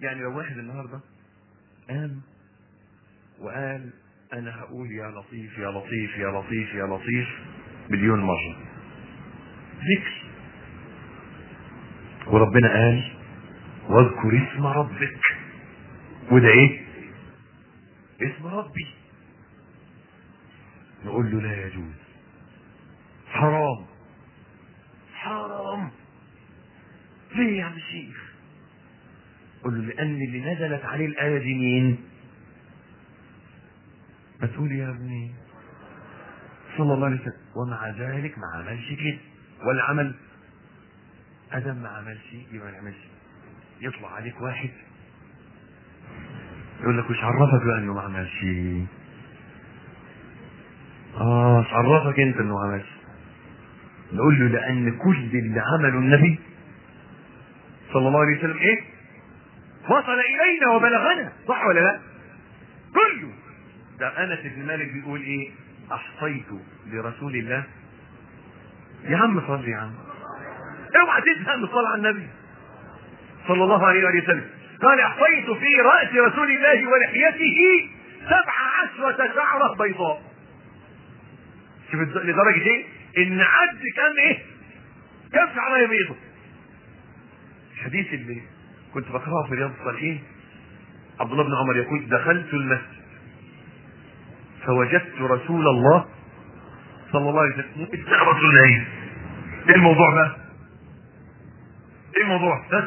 يعني لو واحد النهارده قام وقال انا هقول يا لطيف يا لطيف يا لطيف يا لطيف مليون مرة ذكر وربنا قال واذكر اسم ربك وده ايه اسم ربي نقول له لا يجوز حرام حرام ليه يا عم الشيخ قل له لان اللي نزلت عليه الايه دي مين ما تقول يا ابني صلى الله عليه وسلم ومع ذلك ما عملش كده ولا عمل ادم ما عملش يبقى ما نعملش يطلع عليك واحد يقول لك وش عرفك بقى انه ما عملش اه وش عرفك انت انه ما عملش نقول له لان كل اللي عمله النبي صلى الله عليه وسلم ايه وصل الينا وبلغنا صح ولا لا كله ده انس بن مالك بيقول ايه احصيت لرسول الله يا عم صل يا عم اوعى تزهق من الصلاه على النبي صلى الله عليه وآله وسلم قال احصيت في راس رسول الله ولحيته سبع عشرة شعرة بيضاء شوف لدرجة ايه ان عد كان ايه كم شعرة بيضاء الحديث اللي كنت بقراه في رياض الصالحين عبد الله بن عمر يقول دخلت المسجد فوجدت رسول الله صلى الله عليه وسلم رسول الله ايه الموضوع بقى ايه الموضوع ها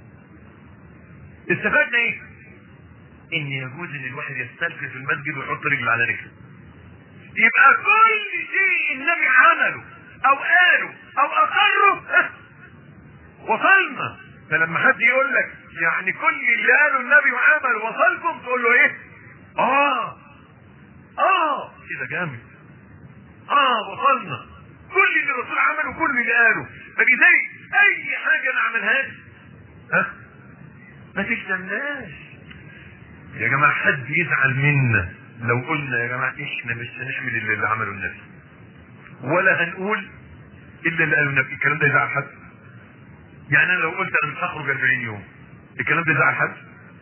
استفدنا ايه ان يجوز ان الواحد يستلقي في المسجد ويحط رجل على رجل يبقى كل شيء النبي عمله او قاله او اقره ها، وصلنا فلما حد يقول لك يعني كل اللي قاله النبي وعمله وصلكم تقول له ايه اه اه كده جامد اه وصلنا كل اللي الرسول عمله كل اللي قاله فلذلك اي حاجه ما عملهاش ها ما تلزمناش يا جماعه حد يزعل منا لو قلنا يا جماعه احنا مش هنعمل اللي, اللي عمله النبي ولا هنقول الا اللي قاله النبي الكلام ده يزعل حد يعني انا لو قلت انا مش هخرج 40 يوم الكلام ده يزعل حد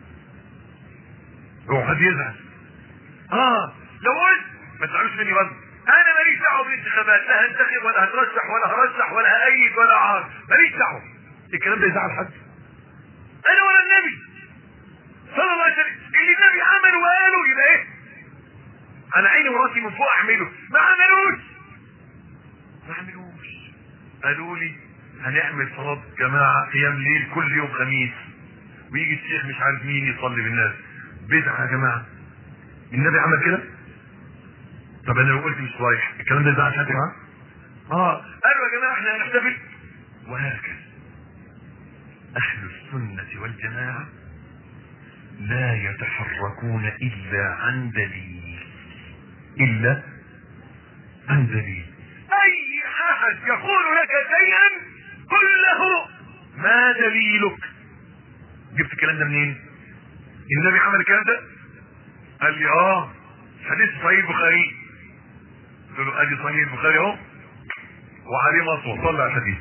هو حد يزعل اه لو قلت ما تزعلوش مني برضه انا ماليش دعوه بالانتخابات لا هنتخب ولا هترشح ولا هرشح ولا هأيد ولا اعارض ماليش دعوه الكلام ده يزعل حد انا ولا النبي صلى الله عليه وسلم اللي النبي عمله وقاله يبقى ايه انا عيني وراسي من فوق اعمله ما عملوش ما عملوش قالوا لي هنعمل صلاة جماعة قيام ليل كل يوم خميس ويجي الشيخ مش عارف مين يصلي بالناس بدعة يا جماعة النبي عمل كده طب انا لو قلت مش رايح الكلام ده يزعل حد معاه اه قالوا يا جماعة احنا هنحتفل وهكذا اهل السنة والجماعة لا يتحركون الا عن دليل الا عن دليل اي احد يقول لك شيئا قل له ما دليلك جبت الكلام ده منين النبي عمل الكلام ده قال لي اه حديث صحيح البخاري قلت له ادي صحيح البخاري اهو وعليه مصر طلع الحديث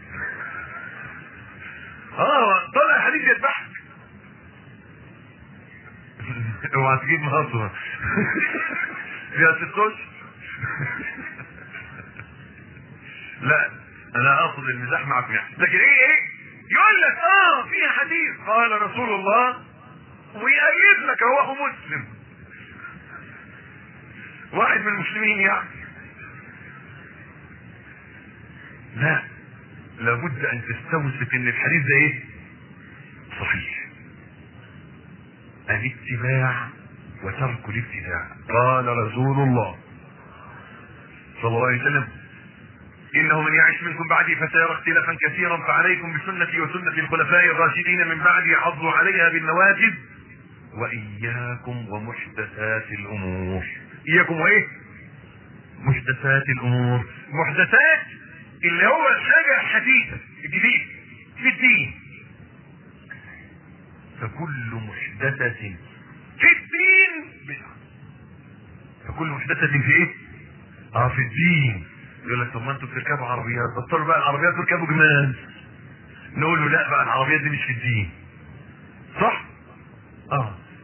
اه طلع الحديث يذبحك اوعى تجيب مصر فيها ستوش لا انا اقصد المزاح معكم يعني لكن ايه ايه يقول لك اه فيها حديث قال رسول الله ويأيد لك رواه مسلم واحد من المسلمين يعني لا لابد ان تستوثق ان الحديث ده ايه صحيح الاتباع وترك الابتداع قال رسول الله صلى الله عليه وسلم انه من يعش منكم بعدي فسيرى اختلافا كثيرا فعليكم بسنتي وسنة الخلفاء الراشدين من بعدي عضوا عليها بالنواجذ واياكم ومحدثات الامور اياكم وايه محدثات الامور محدثات اللي هو الحاجة الحديثة الجديد في الدين فكل محدثة في الدين بدعة فكل محدثة في ايه اه في الدين يقول لك طب ما انتوا بتركبوا عربيات بطلوا بقى العربيات تركبوا جمال نقول له لا بقى العربيات دي مش في الدين صح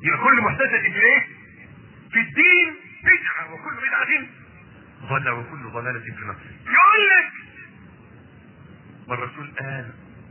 يبقى كل محدثة في ايه؟ في الدين بدعة وكل بدعة ضلال وكل ضلالة في النار يقول لك والرسول قال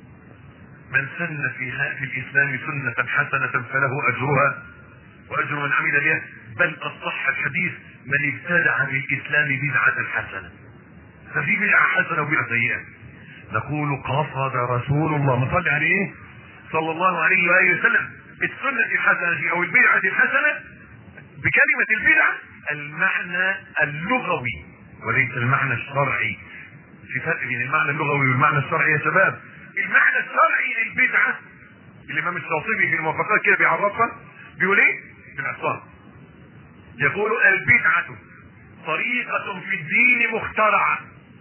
من سن في في الاسلام سنة حسنة فله اجرها واجر من عمل بها بل اصح الحديث من ابتدع في الاسلام بدعة حسنة ففي بدعة حسنة وبدعة سيئة نقول قصد رسول الله مصلي عليه صلى الله عليه واله وسلم السنة الحسنة او البدعة الحسنة بكلمة البدعة المعنى اللغوي وليس المعنى الشرعي في فرق بين المعنى اللغوي والمعنى الشرعي يا شباب المعنى الشرعي للبدعة الامام الشاطبي في الموافقات كده بيعرفها بيقول ايه بالعصام يقول البدعة طريقة في الدين مخترعة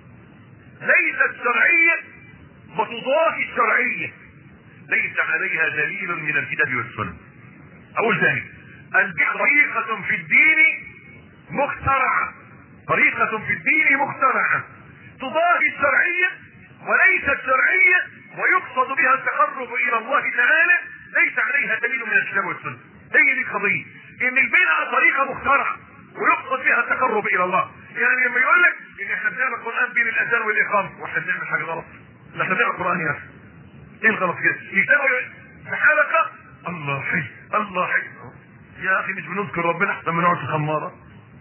ليست شرعية وتضاهي الشرعية ليس عليها دليل من الكتاب والسنة اقول ثاني البدعة طريقة في الدين مخترعة طريقة في الدين مخترعة تضاهي الشرعية وليست شرعية ويقصد بها التقرب الى الله تعالى ليس عليها دليل من الكتاب والسنة هي دي القضية ان البدعة طريقة مخترعة ويقصد بها التقرب الى الله يعني لما يقول لك ان احنا بنعمل القرآن بين الاذان والاقامة واحنا بنعمل حاجة غلط لا احنا بنعمل القرآن يا اخي ايه الغلط كده يكتبوا في حلقة الله حي الله حي يا اخي مش بنذكر ربنا احسن من نقعد في خمارة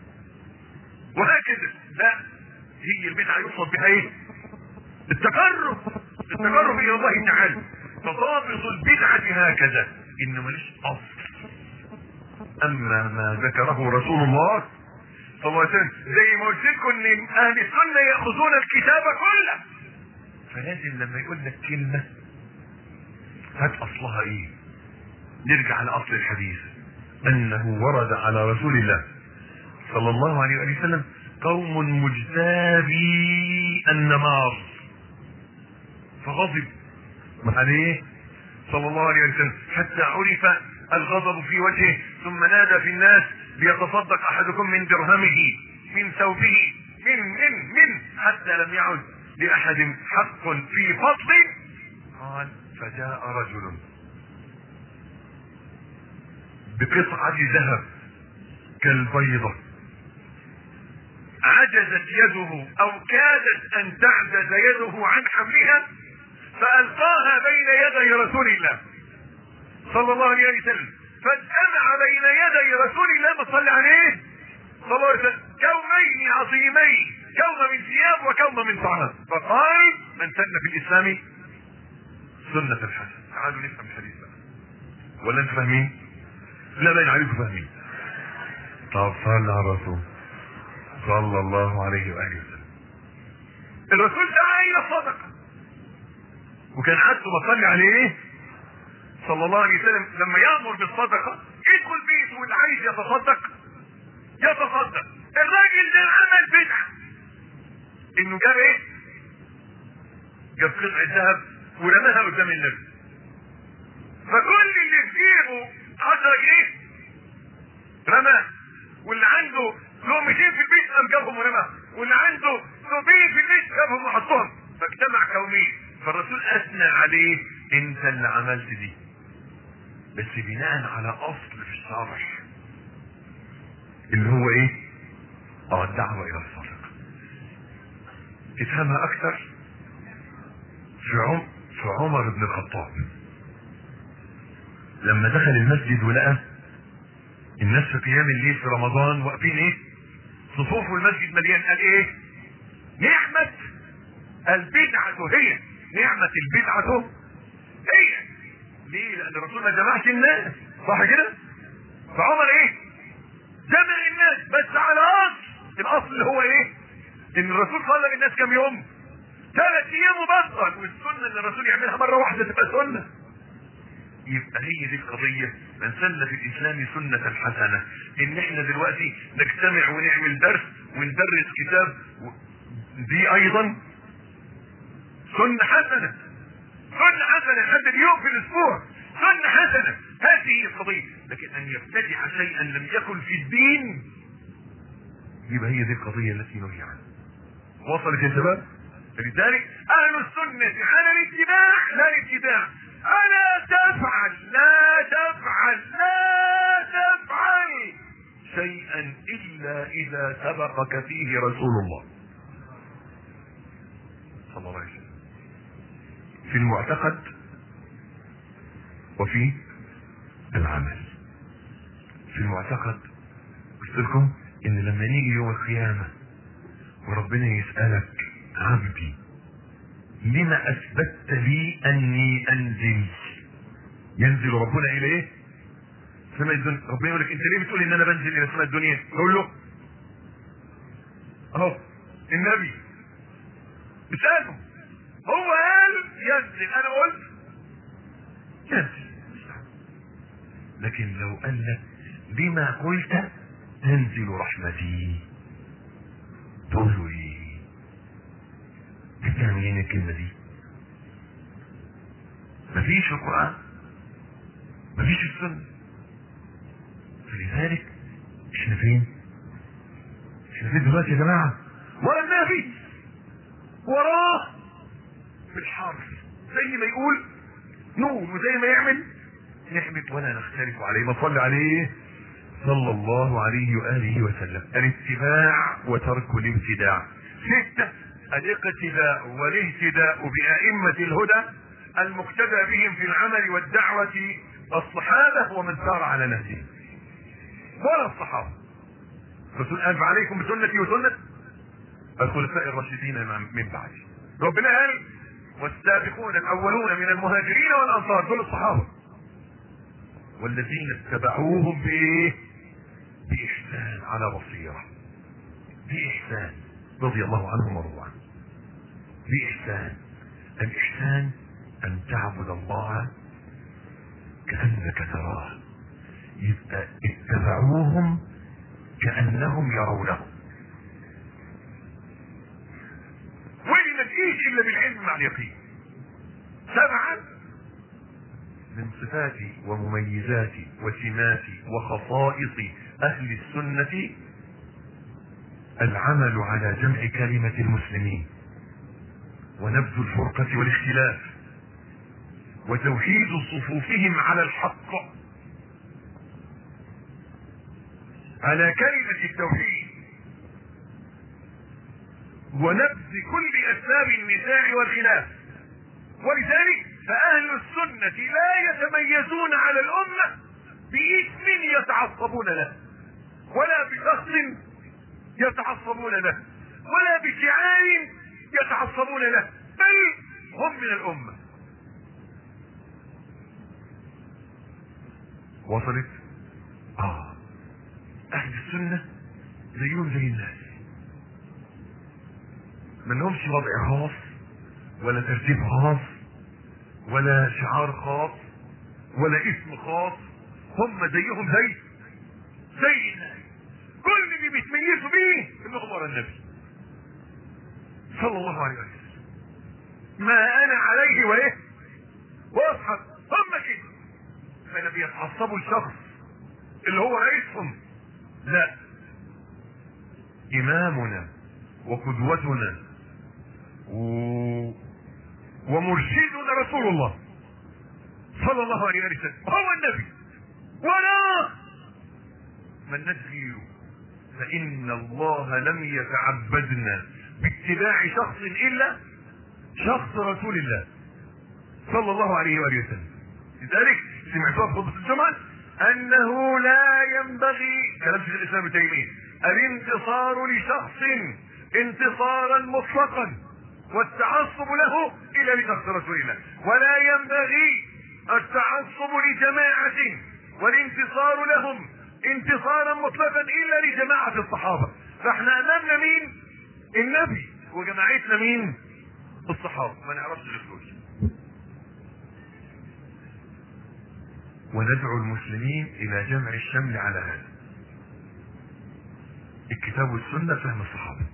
وهكذا لا هي البدعة يقصد بها ايه التقرب التقرب الى الله تعالى فضابط البدعة هكذا انه ماليش اصل اما ما ذكره رسول الله صلى الله عليه وسلم زي ما قلت لكم ان اهل السنة ياخذون الكتاب كله فلازم لما يقول لك كلمة هات اصلها ايه نرجع لاصل الحديث انه ورد على رسول الله صلى الله عليه وآله وسلم قوم مجتابي النمار فغضب عليه صلى الله عليه وسلم حتى عرف الغضب في وجهه ثم نادى في الناس ليتصدق احدكم من درهمه من ثوبه من من من حتى لم يعد لاحد حق في فضل قال فجاء رجل بقطعة ذهب كالبيضة عجزت يده او كادت ان تعجز يده عن حملها فالقاها بين يدي رسول الله صلى الله عليه وسلم فاجتمع بين يدي رسول الله ما صلى عليه صلى الله عليه وسلم كومين عظيمين كوم من ثياب وكوم من طعام فقال من سن في الاسلام سنة الحسن تعالوا نفهم الحديث بقى ولا انتم فاهمين؟ لا باين عليكم فاهمين طب صلى على الرسول صلى الله عليه واله وسلم الرسول دعا الى الصدقه وكان حتى بصلي عليه صلى الله عليه وسلم لما يامر بالصدقه يدخل بيته واللي عايز يتصدق يتصدق الراجل ده عمل بدعه انه جاب ايه؟ جاب قطعه ذهب ورماها قدام النبي فكل اللي في جيبه 10 جنيه رماه واللي عنده لقمتين في البيت قام جابهم ورماها واللي عنده ثوبين في البيت جابهم وحطهم فاجتمع كومين فالرسول اثنى عليه انت اللي عملت دي بس بناء على اصل في الشرع اللي هو ايه اه الدعوة الى الصدقة تفهمها اكثر في عم في عمر بن الخطاب لما دخل المسجد ولقى الناس في قيام الليل في رمضان واقفين ايه صفوف المسجد مليان قال ايه نعمة البدعة هي نعمة البدعة هي ليه لان الرسول ما جمعش الناس صح كده فعمر ايه جمع الناس بس على اصل الاصل اللي هو ايه ان الرسول صلى بالناس كام يوم ثلاث ايام وبطل والسنه اللي الرسول يعملها مره واحده تبقى سنه يبقى هي دي القضية من سن في الإسلام سنة حسنة إن إحنا دلوقتي نجتمع ونعمل درس وندرس كتاب دي أيضا سنة حسنة سنة حسنة هذا اليوم في الأسبوع سنة حسنة هذه هي القضية لكن أن يبتدع شيئا لم يكن في الدين يبقى هي دي القضية التي نهي عنها وصلت يا شباب لذلك أهل السنة على الاتباع لا الاتباع ألا تفعل لا تفعل لا اذا سبقك فيه رسول الله صلى الله عليه وسلم في المعتقد وفي العمل في المعتقد قلت لكم ان لما نيجي يوم القيامة وربنا يسألك عبدي لما اثبتت لي اني انزل ينزل ربنا الى ايه سماء الدنيا ربنا يقول لك انت ليه بتقول ان انا بنزل الى سماء الدنيا اقول له اهو النبي اساله هو قال ينزل انا قلت ينزل لكن لو قال لك بما قلت تنزل رحمتي تقول له ايه بتعمل ايه الكلمه دي مفيش في القران مفيش في السنه فلذلك احنا فين احنا فين دلوقتي يا جماعه ورا النبي وراه بالحرف زي ما يقول نور وزي ما يعمل نحمد ولا نختلف عليه ما صلي عليه صلى الله عليه وآله وسلم الاتباع وترك الابتداع ستة الاقتداء والاهتداء بأئمة الهدى المقتدى بهم في العمل والدعوة الصحابة ومن سار على نهجه ولا الصحابة الرسول قال عليكم بسنتي وسنة الخلفاء الراشدين من بعدي ربنا قال والسابقون الاولون من المهاجرين والانصار دول الصحابه والذين اتبعوهم بايه باحسان على بصيره باحسان رضي الله عنهم ورضوا عنه باحسان الاحسان ان تعبد الله كانك تراه يبقى اتبعوهم كانهم يرونهم واللي ما تجيش الا بالعلم مع اليقين سبعا من صفات ومميزات وسمات وخصائص اهل السنة العمل على جمع كلمة المسلمين ونبذ الفرقة والاختلاف وتوحيد صفوفهم على الحق على كلمة التوحيد ونبذ كل اسباب النزاع والخلاف ولذلك فاهل السنة لا يتميزون على الامة باسم يتعصبون له ولا بشخص يتعصبون له ولا بشعار يتعصبون له بل هم من الامة وصلت اه اهل السنة زيهم زي الناس ما لهمش وضع خاص ولا ترتيب خاص ولا شعار خاص ولا اسم خاص هم زيهم زي زي الناس كل اللي بيتميزوا بيه انهم ورا النبي صلى الله عليه وسلم ما انا عليه وايه واصحاب هم كده فلا بيتعصبوا لشخص اللي هو رئيسهم لا امامنا وقدوتنا و... ومرشدنا رسول الله صلى الله عليه وسلم هو النبي ولا من نسيه فإن الله لم يتعبدنا باتباع شخص إلا شخص رسول الله صلى الله عليه وآله وسلم لذلك سمعتها في خطبة الجمعة أنه لا ينبغي كلام شيخ الإسلام ابن تيمية الانتصار لشخص انتصارا مطلقا والتعصب له الى لشخص رسول الله ولا ينبغي التعصب لجماعة والانتصار لهم انتصارا مطلقا الا لجماعة الصحابة فاحنا امامنا مين النبي وجماعتنا مين الصحابة ما نعرفش غير دول وندعو المسلمين الى جمع الشمل على هذا الكتاب والسنة فهم الصحابة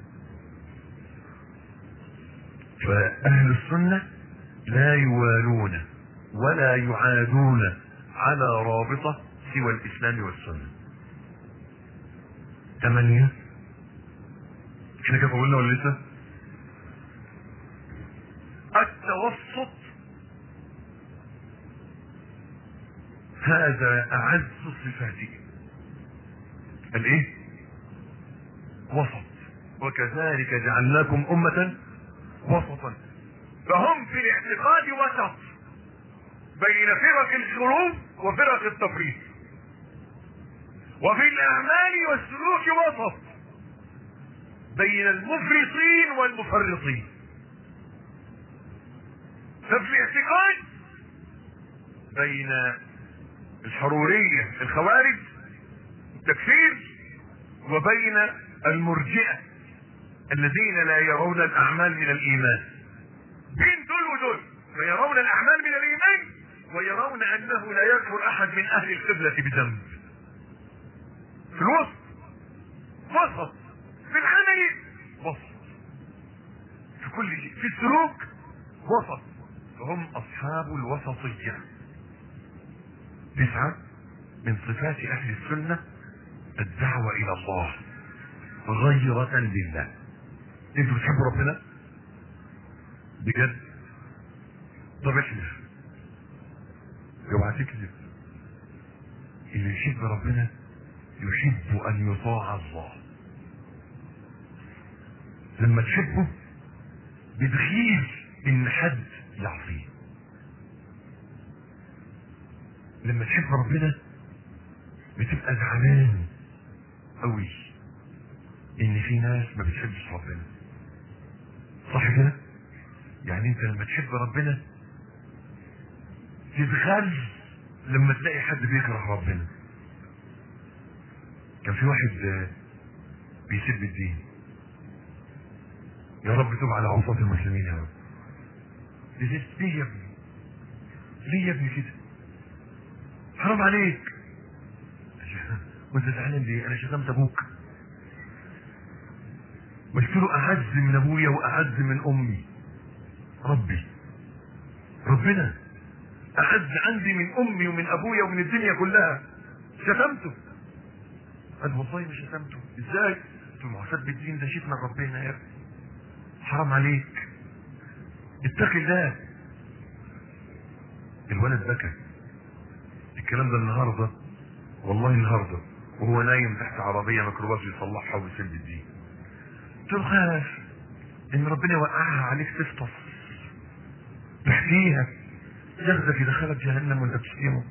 فأهل السنة لا يوالون ولا يعادون على رابطة سوى الإسلام والسنة ثمانية احنا كيف قلنا ولا لسه التوسط هذا أعز صفاته الايه وسط وكذلك جعلناكم أمة وسطا فهم في الاعتقاد وسط بين فرق الشروط وفرق التفريط وفي الأعمال والسلوك وسط بين المفرطين والمفرطين ففي الاعتقاد بين الحرورية الخوارج التكفير وبين المرجئة الذين لا يرون الأعمال من الإيمان بين دول ودول فيرون الأعمال من الإيمان ويرون أنه لا يكفر أحد من أهل القبلة بذنب في الوسط وسط في العمل وسط في كل شيء في السلوك وسط فهم أصحاب الوسطية تسعة من صفات أهل السنة الدعوة إلى الله غيرة لله انتوا بتحبوا ربنا بجد طب احنا اوعى تكذب اللي يحب ربنا يحب ان يطاع الله لما تحبه بتغير ان حد يعصيه لما تحب ربنا بتبقى زعلان قوي ان في ناس ما بتحبش ربنا صح كده يعني انت لما تحب ربنا تتغل لما تلاقي حد بيكره ربنا كان في واحد آه، بيسب الدين يا رب تب على عصاة المسلمين يا رب ليه ليه يا ابني ليه يا ابني كده حرام عليك وانت زعلان ليه انا شتمت ابوك قلت له اعز من ابويا واعز من امي ربي ربنا اعز عندي من امي ومن ابويا ومن الدنيا كلها شتمته قال والله ما شتمته ازاي قلت له ما هو سب الدين ده شتم ربنا يا ابني حرام عليك اتق الله الولد بكى الكلام ده النهارده والله النهارده وهو نايم تحت عربيه ميكروباص يصلحها ويسب الدين قلت له خاف ان ربنا يوقعها عليك تفطس تحتيها ياخدك يدخلك جهنم وانت بتشتمه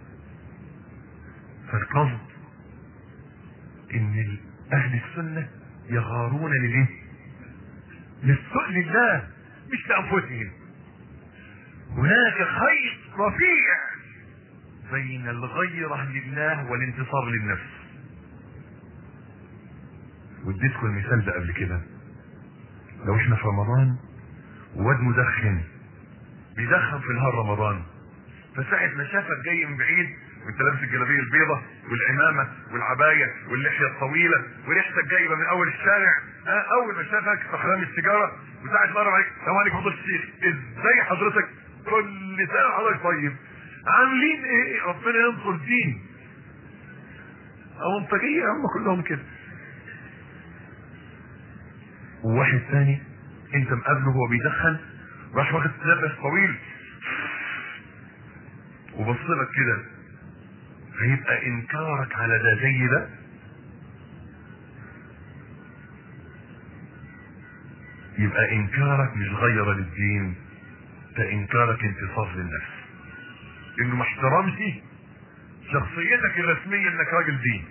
فالقصد ان ال- اهل السنه يغارون للايه؟ للسؤل لله مش لانفسهم هناك خيط رفيع بين الغيرة لله والانتصار للنفس واديتكم المثال ده قبل كده لو احنا في رمضان وواد مدخن بيدخن في نهار رمضان فساعة ما شافك جاي من بعيد وانت لابس الجلابيه البيضة والعمامة والعباية واللحية الطويلة وريحتك جايبة من اول الشارع ها اول ما شافك فخرام السيجارة وساعة ما عليك السلام عليكم فضل الشيخ ازاي حضرتك كل سنة حضرتك طيب عاملين ايه ربنا ينصر الدين او انطقية هم كلهم كده وواحد ثاني انت مقابله وهو بيدخن راح واخد نفس طويل وبص لك كده هيبقى انكارك على ده زي ده يبقى انكارك مش غير للدين ده انكارك انتصار للنفس انه ما احترمش شخصيتك الرسميه انك راجل دين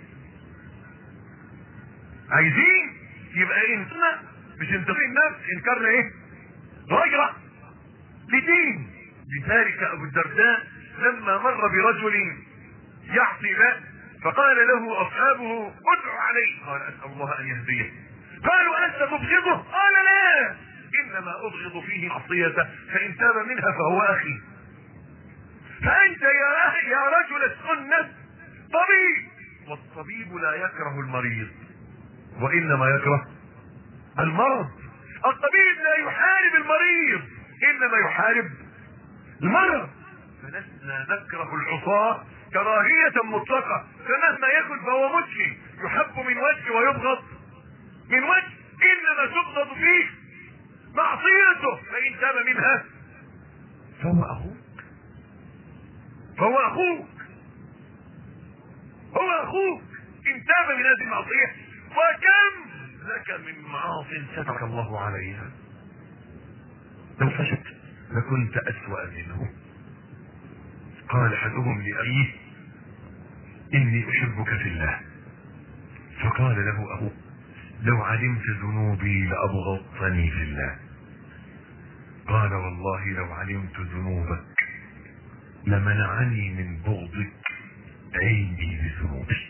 عايزين يبقى انتنا مش انتصار النفس انكارنا ايه غيره لدين لذلك ابو الدرداء لما مر برجل يعصي الله فقال له اصحابه ادعو عليه قال اسال الله ان يهديه قالوا ألست تبغضه قال لا إنما أبغض فيه معصيته فإن تاب منها فهو أخي فأنت يا أخي يا رجل السنة طبيب والطبيب لا يكره المريض وإنما يكره المرض الطبيب لا يحارب المريض إنما يحارب المرض فلسنا نكره العصاة كراهية مطلقة فمهما يكن فهو مسلم يحب من وجه ويبغض من وجه انما تبغض فيه معصيته فان تاب منها فهو اخوك فهو اخوك هو اخوك ان تاب من هذه المعصيه وكم لك من معاص سترك الله عليها لو فشلت لكنت أسوأ منه قال أحدهم لأبيه إني أحبك في الله فقال له أبوه لو علمت ذنوبي لأبغضتني في الله قال والله لو علمت ذنوبك لمنعني من بغضك عيني بذنوبي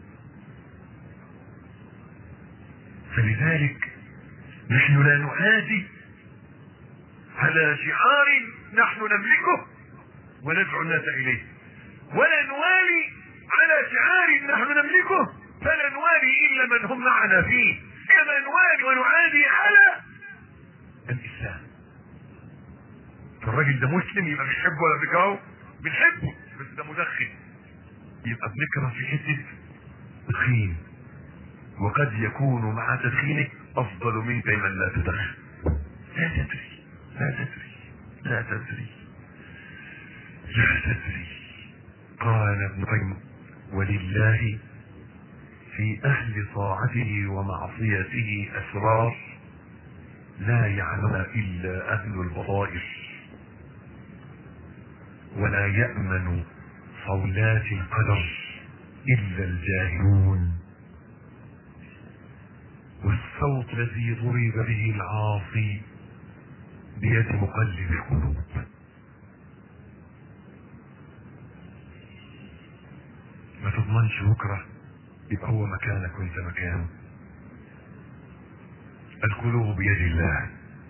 فلذلك نحن لا نعادي على شعار نحن نملكه وندعو الناس اليه ولا نوالي على شعار نحن نملكه فلا نوالي الا من هم معنا فيه كما نوالي ونعادي على الاسلام فالراجل ده مسلم يبقى بنحبه ولا بنكرهه بنحبه بس ده مدخن يبقى بنكره في حته تدخين وقد يكون مع تدخينه افضل منك من لا تدخن لا تدري لا تدري لا تدري لا تدري قال ابن قيم ولله في اهل طاعته ومعصيته اسرار لا يعلمها الا اهل البصائر ولا يامن صولات القدر الا الجاهلون والصوت الذي ضرب به العاصي بيد مقلب القلوب ما تضمنش بكره يبقى هو مكانك وانت مكانه القلوب بيد الله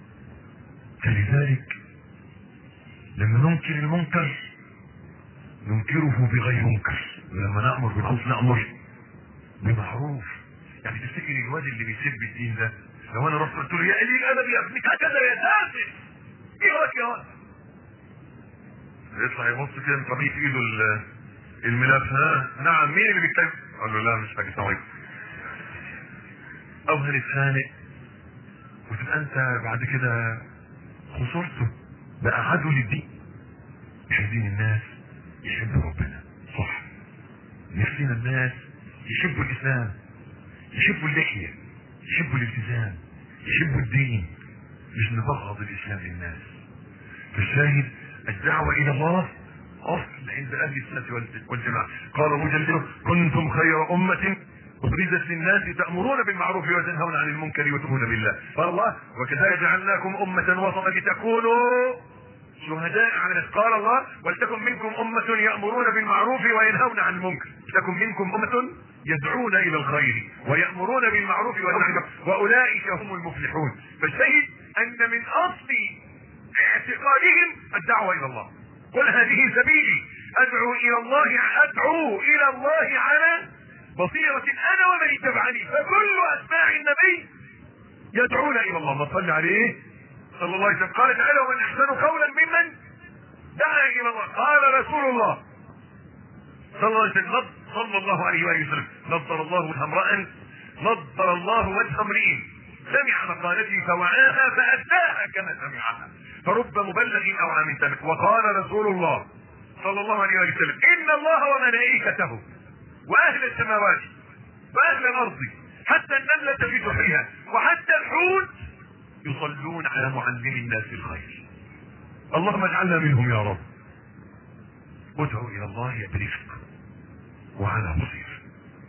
فلذلك لما ننكر المنكر ننكره بغير منكر ولما نأمر بالمعروف نأمر بمعروف يعني تفتكر الواد اللي بيسب الدين ده لو انا رحت قلت له يا قليل ادب يا ابنك هكذا يا ساسف ايه رايك يا واد يطلع يبص كده مطبيه في ايده ال- الملف ها نعم مين اللي بيتكلم قال له لا مش فاكر السلام عليكم او هنتخانق وتبقى انت بعد كده خسرته بقى عدو للدين عايزين الناس يحبوا ربنا صح نفسنا الناس يحبوا الاسلام يحبوا اللحيه يحبوا الالتزام يحبوا الدين مش نبغض الاسلام للناس فالشاهد الدعوه الى الله اصل عند اهل السنه وال- والجماعه قال مجلد كنتم خير امه أخرجت للناس تأمرون بالمعروف وتنهون عن المنكر وتؤمنون بالله قال الله وكذلك جعلناكم أمة وسطا لتكونوا شهداء على الناس قال الله ولتكن منكم أمة يأمرون بالمعروف وينهون عن المنكر لتكن منكم أمة يدعون إلى الخير ويأمرون بالمعروف وينهون عن المنكر وأولئك هم المفلحون فالشهد أن من أصل اعتقادهم الدعوة إلى الله قل هذه سبيلي أدعو إلى الله أدعو إلى الله على بصيرة أنا ومن اتبعني فكل أتباع النبي يدعون إلى الله ما صلى عليه صلى الله عليه وسلم قال تعالى ومن أحسن قولا ممن دعا إلى الله قال رسول الله صلى الله عليه وسلم صلى الله عليه وآله وسلم نظر الله وجه امرأ نظر الله وجه امرئ سمع مقالتي فوعاها فأداها كما سمعها فرب مبلغ أو عام سمع وقال رسول الله صلى الله عليه وآله وسلم إن الله وملائكته واهل السماوات واهل الارض حتى النملة في جحرها وحتى الحوت يصلون على معلم الناس الخير اللهم اجعلنا منهم يا رب ادعو الى الله برفق وعلى بصير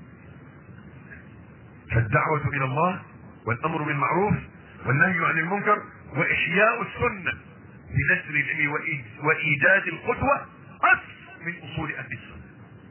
فالدعوة الى الله والامر بالمعروف والنهي عن المنكر واحياء السنة بنشر العلم وإيج- وايجاد القدوة اصل من اصول اهل السنة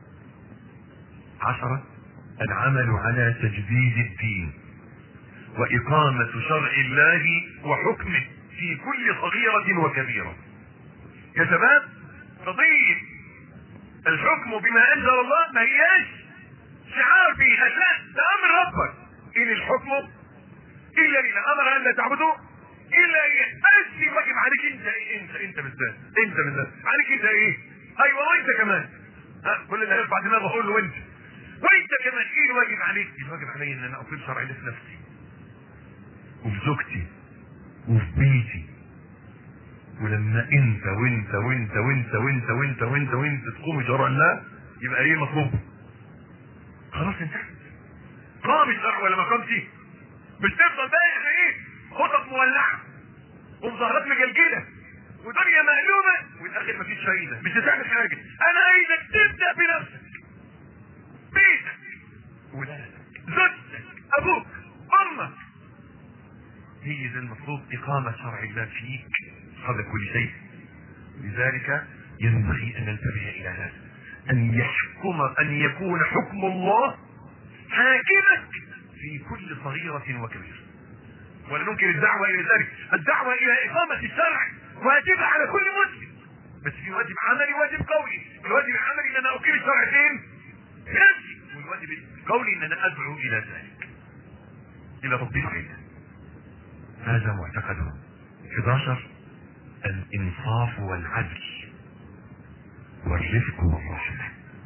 عشرة العمل على تجديد الدين وإقامة شرع الله وحكمه في كل صغيرة وكبيرة يا شباب قضية الحكم بما أنزل الله ما هياش شعار فيها لا ده أمر ربك إن الحكم إلا لله أمر أن لا تعبدوا إلا إياه بس واجب عليك أنت أنت أنت بالذات أنت بالذات عليك أنت إيه أيوه وأنت كمان ها كل اللي هيرفع دماغه أقول له وأنت وانت كمان ايه الواجب عليك؟ الواجب علي ان انا اقيم شرع الله في نفسي وفي زوجتي وفي بيتي ولما انت وانت وانت وانت وانت وانت وانت وانت تقوم بشرع الله يبقى ايه مطلوب؟ خلاص انتهت قام الشرع ولا ما قامش؟ مش تفضل بقى احنا ايه خطط مولعه ومظاهرات مجلجله ودنيا مقلوبه والاخر مفيش فايده مش هتعمل حاجه انا عايزك تبدا بنفسك بيتك ولادك زوجتك ابوك امك هي ده المفروض اقامه شرع الله فيك قبل كل شيء لذلك ينبغي ان ننتبه الى هذا ان يحكم ان يكون حكم الله حاكمك في كل صغيرة وكبيرة ولا ننكر الدعوة الى ذلك الدعوة الى اقامة الشرع واجبة على كل مسلم بس في واجب عملي واجب قولي الواجب العملي ان انا اقيم الشرع فين نفسي والواجب القولي ان انا ادعو الى ذلك الى تطبيق الله هذا معتقدهم 11 الانصاف والعدل والرفق والرحمة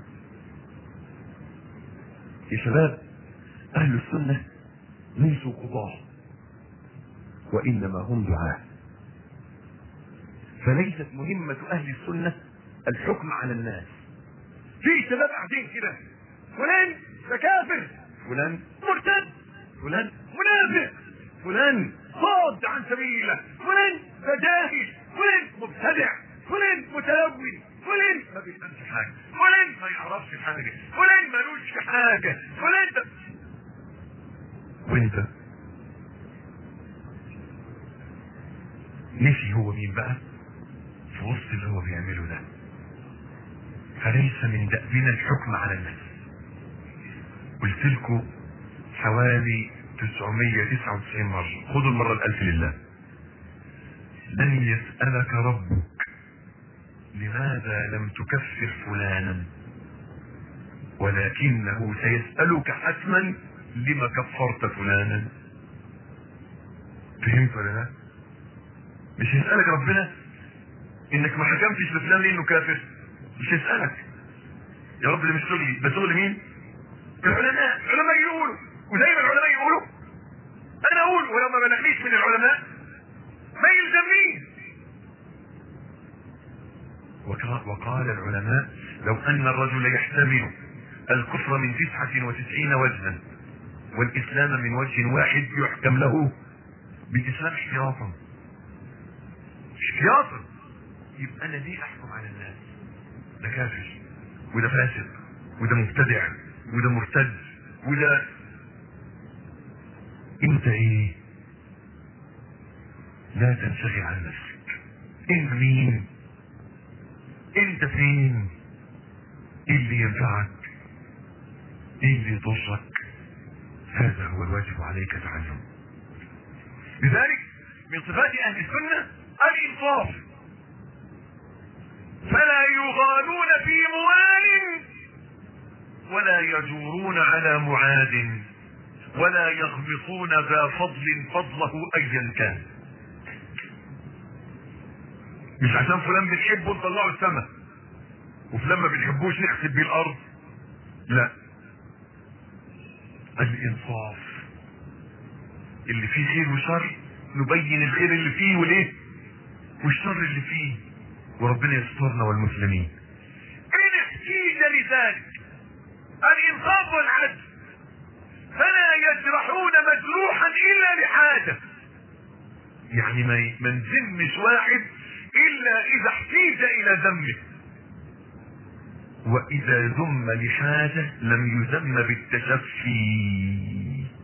يا شباب اهل السنة ليسوا قضاة وانما هم دعاة فليست مهمة اهل السنة الحكم على الناس في شباب قاعدين كده فلان ده كافر فلان مرتد فلان منافق فلان صاد عن سبيل الله فلان ده جاهل فلان مبتدع فلان متلون فلان ما بيفهمش حاجه فلان ما يعرفش حاجه فلان ملوش في حاجه فلان ده وانت نسي هو مين بقى في وسط اللي هو بيعمله ده فليس من دأبنا الحكم على الناس قلت لكم حوالي 999 مرة خذوا المرة الألف لله لن يسألك ربك لماذا لم تكفر فلانا ولكنه سيسألك حتما لما كفرت فلانا فهمت ولا لا مش هيسألك ربنا انك ما حكمتش لفلان لانه كافر مش هيسألك يا رب ده مش شغلي ده شغل مين العلماء العلماء يقولوا وزي ما العلماء يقولوا انا اقول ولو ما بلغنيش من العلماء ما يلزمنيش وقال العلماء لو ان الرجل يحتمل الكفر من تسعة وتسعين وجها والاسلام من وجه واحد يحكم له بالاسلام احتياطا احتياطا يبقى انا ليه احكم على الناس ده كافر وده فاسق وده مبتدع وده مرتد وده انت ايه لا تنشغل عن نفسك انت مين انت فين ايه اللي ينفعك ايه اللي يضرك هذا هو الواجب عليك تعلم لذلك من صفات اهل السنة الانصاف فلا يغالون في موال ولا يجورون على معاد ولا يغمطون ذا فضل فضله ايا كان مش عشان فلان بنحبه نطلعه السماء وفلان ما بنحبوش نحسب بيه الارض لا الانصاف اللي فيه خير وشر نبين الخير اللي فيه والايه والشر اللي فيه وربنا يسترنا والمسلمين ان احتيج لذلك الانصاف والعدل فلا يجرحون مجروحا الا لحاجه يعني ما ما نذمش واحد الا اذا احتيج الى ذمه واذا ذم لحاجه لم يذم بالتشفي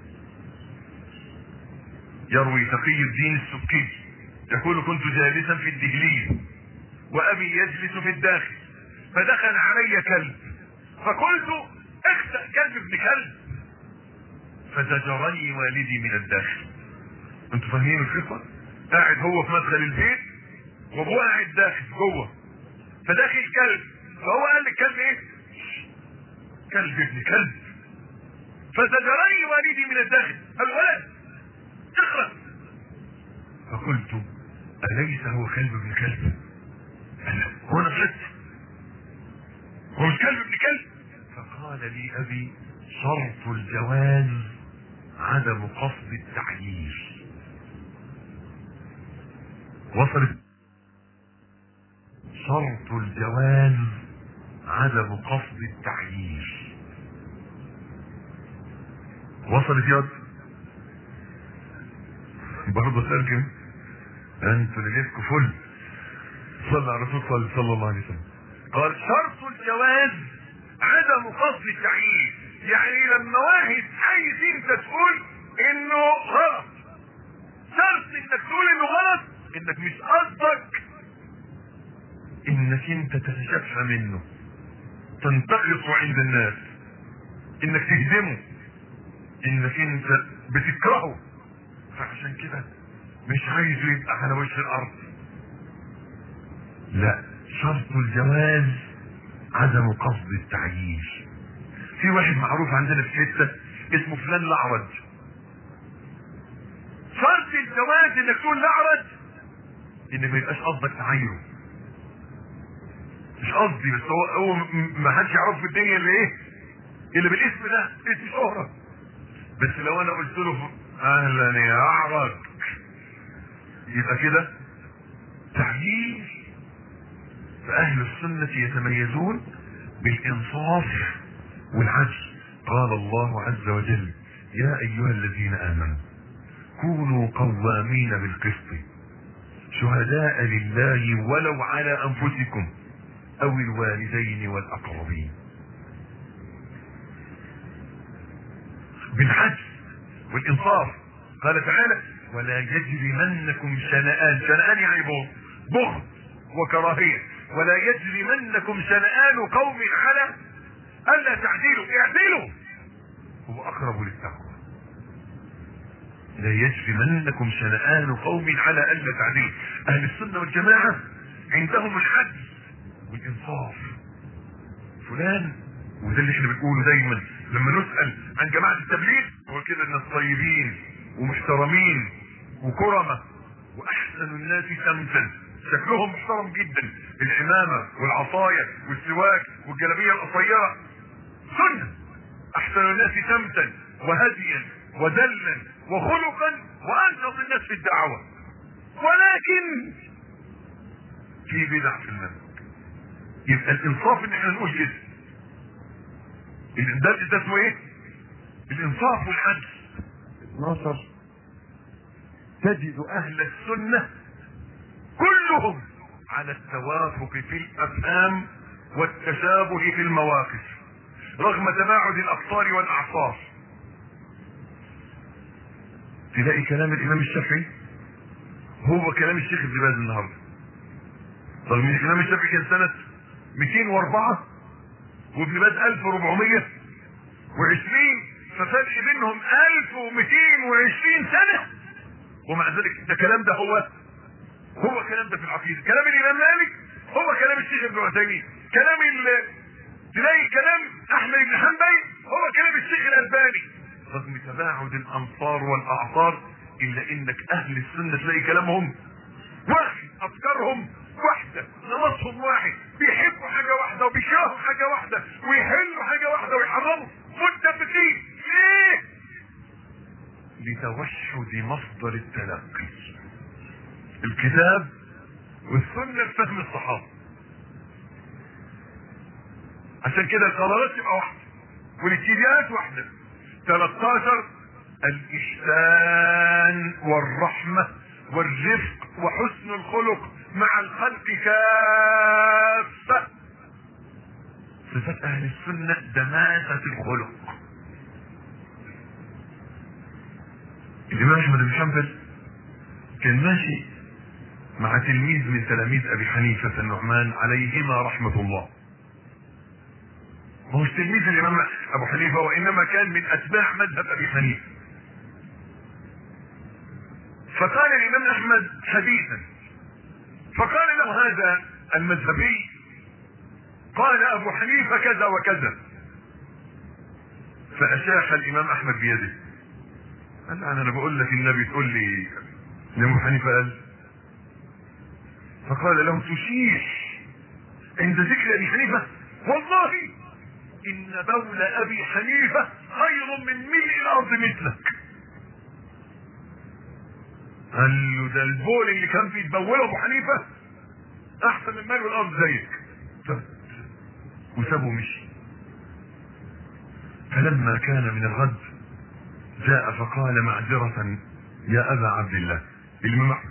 يروي تقي الدين السكي يقول كنت جالسا في الدهليز وابي يجلس في الداخل فدخل علي كلب فقلت اخسأ كلب ابن كلب فزجرني والدي من الداخل انتوا فاهمين القصه قاعد هو في مدخل البيت وابوه قاعد داخل جوه فداخل كلب فهو قال للكلب ايه كلب ابن كلب فزجرني والدي من الداخل الولد اخرج فقلت أليس هو كلب ابن كلب أنا هو أنا غلطت هو مش كلب ابن كلب فقال لي أبي شرط الجواز عدم قصد التعيير وصلت شرط الجواز عدم قصد التعيير وصلت يد برضه ترجم انتوا ليلتكم فل صلى على الرسول صلى الله عليه وسلم قال شرط الجواز عدم قصد التعيين يعني لما واحد عايز انت تقول انه غلط شرط انك تقول انه غلط انك مش قصدك انك انت تتشفى منه تنتقصه عند الناس انك تهدمه انك انت بتكرهه فعشان كده مش عايزه يبقى على وجه الارض لا شرط الجواز عدم قصد التعييش في واحد معروف عندنا في حته اسمه فلان الاعرج شرط الجواز انك تقول الاعرج ان ما يبقاش قصدك تعايره مش قصدي بس هو هو م- ما حدش يعرف في الدنيا اللي ايه اللي بالاسم ده اسم شهرة بس لو انا قلت له اهلا يا اعرج يبقى كده تعيين فاهل السنة يتميزون بالانصاف والعدل قال الله عز وجل يا ايها الذين امنوا كونوا قوامين بالقسط شهداء لله ولو على انفسكم او الوالدين والاقربين بالعدل والانصاف قال تعالى ولا يجرمنكم شنآن شنآن يعني بغض بغض وكراهية ولا يجرمنكم شنآن قوم على ألا تعدلوا اعدلوا هو أقرب للتقوى لا يجرمنكم شنآن قوم على ألا تعدلوا أهل السنة والجماعة عندهم العدل والإنصاف فلان وده اللي احنا بنقوله دايما لما نسأل عن جماعة التبليغ هو كده الناس طيبين ومحترمين وكرمة وأحسن الناس سمتا شكلهم محترم جدا العمامة والعصاية والسواك والجلابية القصيرة سنة أحسن الناس سمتا وهديا ودلا وخلقا وأنشط الناس في الدعوة ولكن في بدع في المنهج يبقى الانصاف ان احنا نقول كده ده ده اسمه ايه الانصاف والعدل 12 تجد اهل السنة كلهم على التوافق في الافهام والتشابه في المواقف رغم تباعد الاقطار والاعصار تلاقي كلام الامام الشافعي هو كلام الشيخ ابن باز النهارده رغم ان الامام الشافعي كان سنه 204 وابن باز 1420 ففرق بينهم 1220 سنة ومع ذلك ده كلام ده هو هو كلام ده في العقيدة كلام الإمام مالك هو كلام الشيخ ابن عثيمين كلام ال تلاقي كلام أحمد بن حنبل هو كلام الشيخ الألباني رغم تباعد الأمصار والأعصار إلا إنك أهل السنة تلاقي كلامهم واحد أفكارهم واحدة نمطهم واحد بيحبوا حاجة واحدة وبيشاهوا حاجة واحدة ويحلوا حاجة واحدة ويحرموا متفقين ليه؟ لتوحد مصدر التلقي الكتاب والسنة بفهم الصحابة عشان كده القرارات تبقى واحدة والاتجاهات واحدة 13 الإحسان والرحمة والرفق وحسن الخلق مع الخلق كافة صفات اهل السنة دماسة الخلق الامام احمد بن حنبل كان ماشي مع تلميذ من تلاميذ ابي حنيفة النعمان عليهما رحمة الله ما هوش تلميذ الامام ابو حنيفة وانما كان من اتباع مذهب ابي حنيفة فقال الامام احمد حديثا فقال له هذا المذهبي قال ابو حنيفه كذا وكذا فاشاح الامام احمد بيده قال انا انا بقول لك النبي تقول لي ان ابو حنيفه قال فقال له تشيح عند ذكر ابي حنيفه والله ان بول ابي حنيفه خير من ملء الارض مثلك قال له ده البول اللي كان بيتبوله ابو حنيفه احسن من مال والارض زيك وسابه مشي فلما كان من الغد جاء فقال معذرة يا ابا عبد الله الامام احمد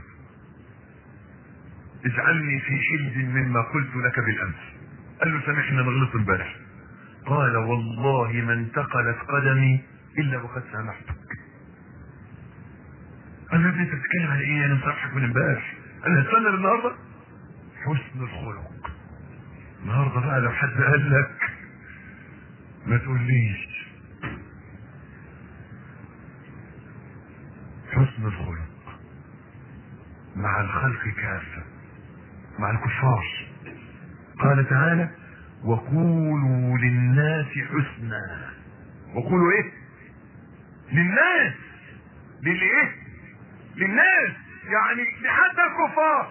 اجعلني في حلز مما قلت لك بالامس قال له سامحني انا غلطت امبارح قال والله ما انتقلت قدمي الا وقد سامحتك قال له يا ابني انت بتتكلم على ايه انا مسامحك من امبارح انا هستنى النهارده حسن الخلق النهارده بقى لو حد قال لك ما تقوليش حسن الخلق مع الخلق كافة مع الكفار قال تعالى وقولوا للناس حسنا وقولوا ايه للناس للايه للناس يعني لحتى الكفار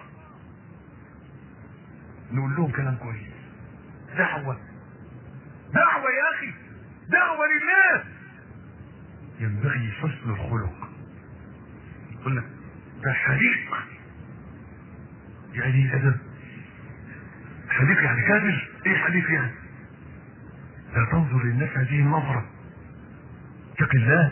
نقول لهم كلام كويس دعوة دعوة يا اخي دعوة للناس ينبغي حسن الخلق قلنا ده حريق يعني ادب حديث يعني كافر ايه حديث يعني لا تنظر للناس هذه النظرة اتق الله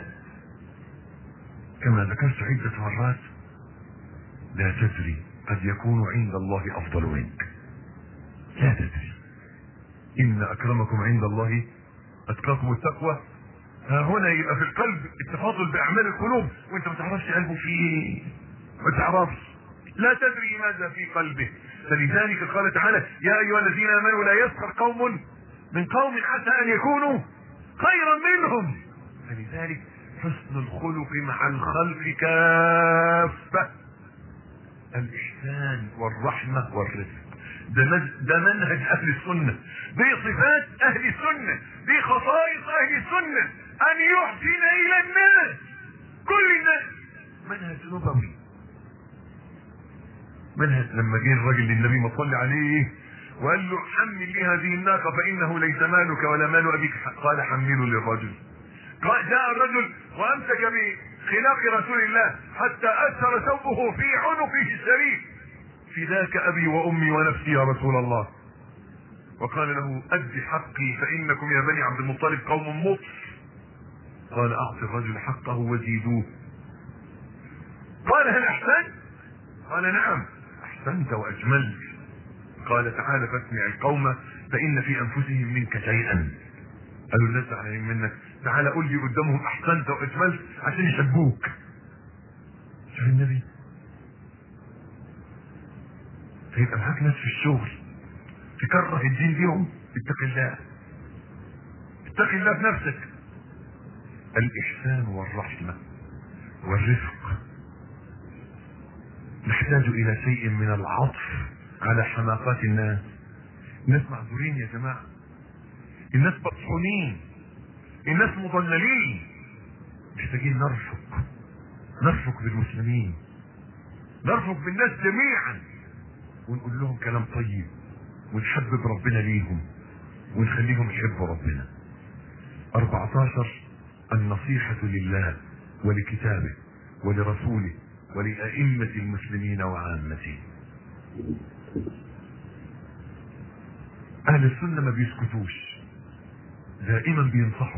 كما ذكرت عدة مرات لا تدري قد يكون عند الله افضل منك لا تدري ان اكرمكم عند الله اتقاكم التقوى ها هنا يبقى في القلب التفاضل باعمال القلوب وانت ما تعرفش قلبه فيه ايه ما تعرفش لا تدري ماذا في قلبه فلذلك قال تعالى يا ايها الذين امنوا لا يسخر قوم من قوم حتى ان يكونوا خيرا منهم فلذلك حسن الخلق مع الخلق كافة الإحسان والرحمة والرزق ده, مز- ده منهج أهل السنة دي صفات أهل السنة دي خصائص أهل السنة أن يحسن إلى الناس كل الناس منهج نبوي منهج لما جه الراجل للنبي ما صلى عليه وقال له حمل لي هذه الناقة فإنه ليس مالك ولا مال أبيك قال حمله للرجل قال جاء الرجل وأمسك بخلاق رسول الله حتى أثر ثوبه في عنقه الشريف فداك أبي وأمي ونفسي يا رسول الله وقال له أد حقي فإنكم يا بني عبد المطلب قوم مطر قال أعط الرجل حقه وزيدوه قال هل أحسنت قال نعم أحسنت وأجملت قال تعالى فاسمع القوم فإن في أنفسهم منك شيئا قالوا الناس زعلانين منك تعالى قول لي قدامهم أحسنت وأجملت عشان يحبوك شوف النبي فيبقى معاك ناس في الشغل تكره الدين ليهم اتق الله اتق الله بنفسك الإحسان والرحمة والرفق نحتاج إلى شيء من العطف على حماقات الناس الناس معذورين يا جماعة الناس مطحونين الناس مضللين محتاجين نرفق نرفق بالمسلمين نرفق بالناس جميعا ونقول لهم كلام طيب ونحبب ربنا ليهم ونخليهم يحبوا ربنا 14 النصيحة لله ولكتابه ولرسوله ولأئمة المسلمين وعامته أهل السنة ما بيسكتوش دائما بينصحوا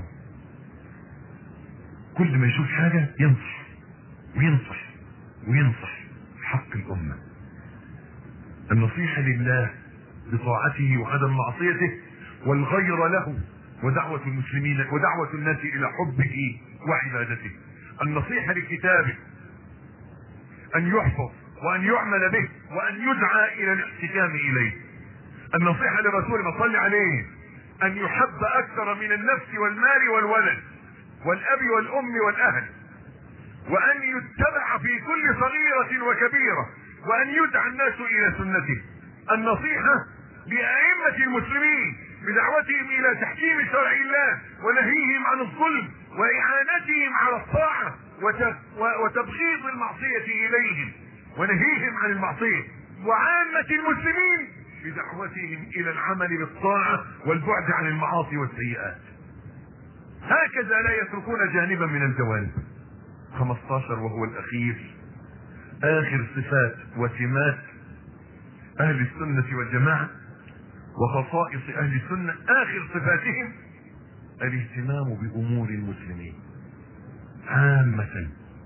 كل ما يشوف حاجة ينصح وينصح وينصح حق الأمة النصيحة لله بطاعته وعدم معصيته والغير له ودعوة المسلمين ودعوة الناس إلى حبه وعبادته النصيحة لكتابه أن يحفظ وأن يعمل به وأن يدعى إلى الاحتكام إليه النصيحة لرسول ما صلى عليه أن يحب أكثر من النفس والمال والولد والأب والأم والأهل وأن يتبع في كل صغيرة وكبيرة وأن يدعى الناس إلى سنته النصيحة لأئمة المسلمين بدعوتهم إلى تحكيم شرع الله ونهيهم عن الظلم وإعانتهم على الطاعة وت- و- وتبغيض المعصية إليهم ونهيهم عن المعصية وعامة المسلمين بدعوتهم إلى العمل بالطاعة والبعد عن المعاصي والسيئات هكذا لا يتركون جانبا من الجوانب 15 وهو الأخير آخر صفات وسمات أهل السنة والجماعة وخصائص أهل السنة آخر صفاتهم الاهتمام بأمور المسلمين عامة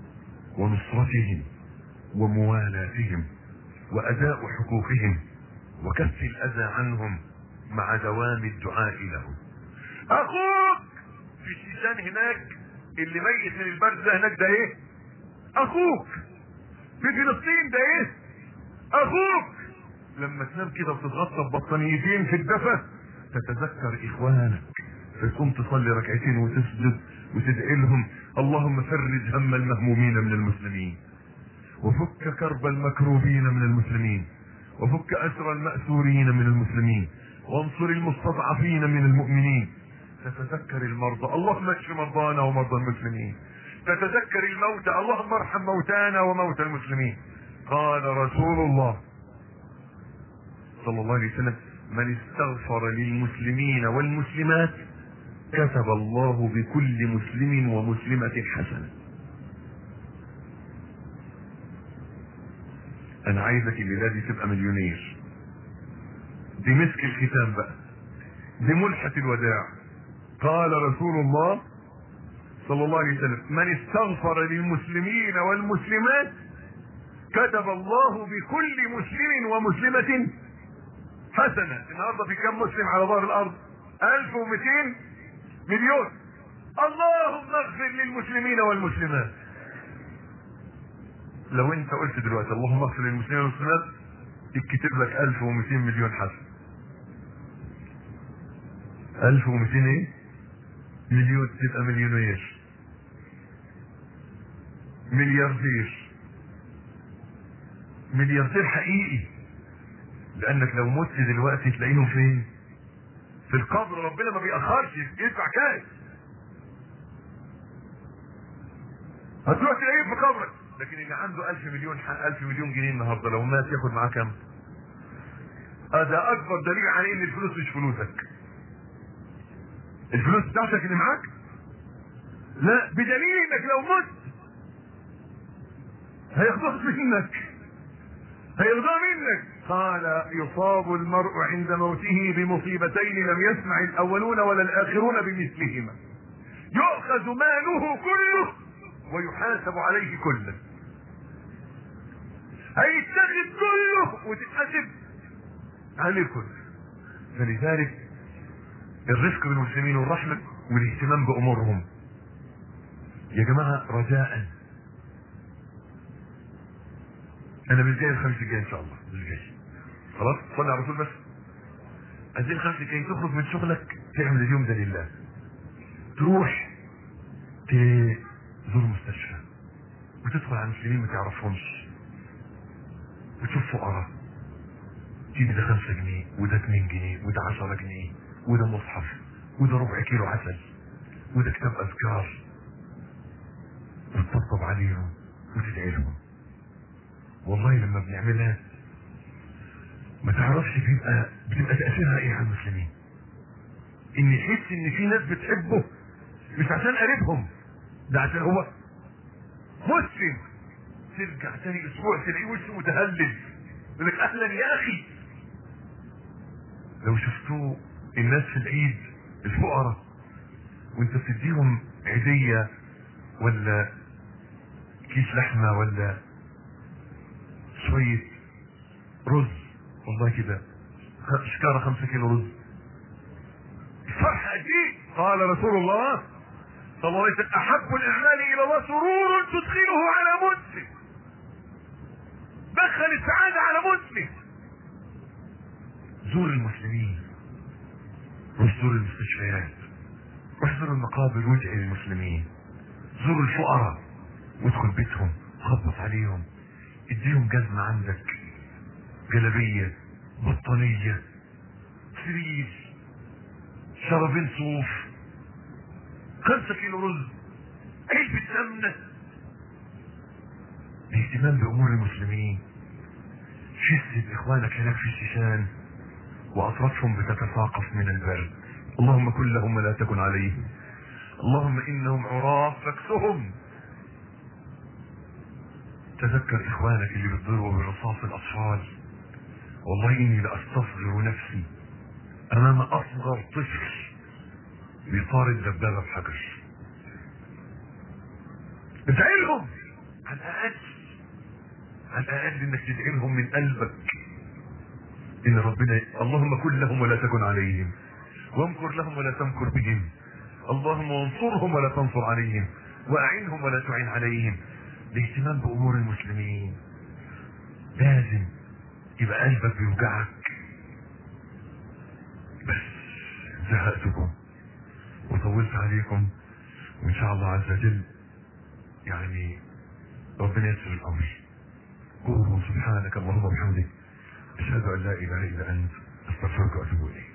ونصرتهم وموالاتهم وأداء حقوقهم وكف الأذى عنهم مع دوام الدعاء لهم اخوك في الشيشان هناك اللي ميت من البرد ده هناك ده ايه اخوك في فلسطين ده ايه اخوك لما تنام كده وتتغطى ببطانيتين في الدفا تتذكر اخوانك فتقوم تصلي ركعتين وتسجد وتدعي لهم اللهم فرج هم المهمومين من المسلمين وفك كرب المكروبين من المسلمين وفك اسر المأسورين من المسلمين وانصر المستضعفين من المؤمنين تتذكر المرضى اللهم اشف مرضانا ومرضى المسلمين تتذكر الموتى اللهم ارحم موتانا وموتى المسلمين قال رسول الله صلى الله عليه وسلم من استغفر للمسلمين والمسلمات كتب الله بكل مسلم ومسلمة حسنة انا عايزك الليلة دي تبقى مليونير دي مسك الختام بقى دي ملحة الوداع قال رسول الله صلى الله عليه وسلم من استغفر للمسلمين والمسلمات كتب الله بكل مسلم ومسلمة حسنة النهاردة في كم مسلم على ظهر الارض 1200 مليون اللهم اغفر للمسلمين والمسلمات لو انت قلت دلوقتي اللهم اغفر للمسلمين والمسلمات يتكتب لك 1200 مليون حسن 1200 ايه مليون تبقى مليونير ملياردير ملياردير حقيقي لانك لو مت دلوقتي تلاقيهم فين في القبر ربنا ما بيأخرش يدفع كاش هتروح تلاقيه في قبرك لكن اللي عنده ألف مليون ألف مليون جنيه النهارده لو مات ياخد معاه كام؟ ده أكبر دليل على إن الفلوس مش فلوسك. الفلوس بتاعتك اللي معاك؟ لا بدليل إنك لو مت هياخدوها منك. هياخدوها منك. قال يصاب المرء عند موته بمصيبتين لم يسمع الأولون ولا الآخرون بمثلهما. يؤخذ ماله كله ويحاسب عليه كله هيتاخد كله وتتحاسب عليه كله فلذلك الرفق بالمسلمين والرحمة والاهتمام بأمورهم يا جماعة رجاء أنا مش جاي الخميس الجاي إن شاء الله مش جاي خلاص صلي على الرسول بس عايزين الخميس الجاي تخرج من شغلك تعمل اليوم ده لله تروح تزور مستشفى وتدخل على مسلمين ما تعرفهمش وتشوف فقراء تيجي ده خمسة جنيه وده اتنين جنيه وده عشرة جنيه وده مصحف وده ربع كيلو عسل وده كتاب اذكار وتطبطب عليهم وتدعي لهم والله لما بنعملها ما تعرفش بيبقى بتبقى تأثيرها ايه على المسلمين ان يحس ان في ناس بتحبه مش عشان قريبهم ده عشان هو مسلم ترجع تاني اسبوع تلاقيه وشه متهلل يقول لك اهلا يا اخي لو شفتوه الناس في العيد الفقراء وانت بتديهم عيدية ولا كيس لحمة ولا شوية رز والله كده شكارة خمسة كيلو رز الفرحة دي قال رسول الله صلى الله عليه وسلم احب الاعمال الى الله سرور تدخله على مسلم دخل السعادة على مسلم زور المسلمين روح زور المستشفيات روح زور المقابر وادعي للمسلمين زور الفقراء وادخل بيتهم خبط عليهم اديهم جزمة عندك جلبية بطانية سرير شرابين صوف خمسة كيلو رز علبة سمنة الاهتمام بأمور المسلمين شس بإخوانك هناك في الشيشان وأطرافهم بتتساقط من البرد اللهم كن لهم ولا تكن عليهم اللهم إنهم عراة فاكسهم تذكر إخوانك اللي بيضربوا برصاص الأطفال والله إني لأستصغر نفسي أمام أصغر طفل بيطارد دبابة بحجر ادعي لهم على الاقل على الاقل انك تدعي لهم من قلبك ان ربنا اللهم كن لهم ولا تكن عليهم وامكر لهم ولا تمكر بهم اللهم وانصرهم ولا تنصر عليهم واعنهم ولا تعين عليهم الاهتمام بامور المسلمين لازم يبقى قلبك بيوجعك بس زهقتكم وطولت عليكم وان شاء الله عز وجل يعني ربنا يسر الامر قولوا سبحانك اللهم وبحمدك اشهد ان لا اله الا انت استغفرك واتوب اليك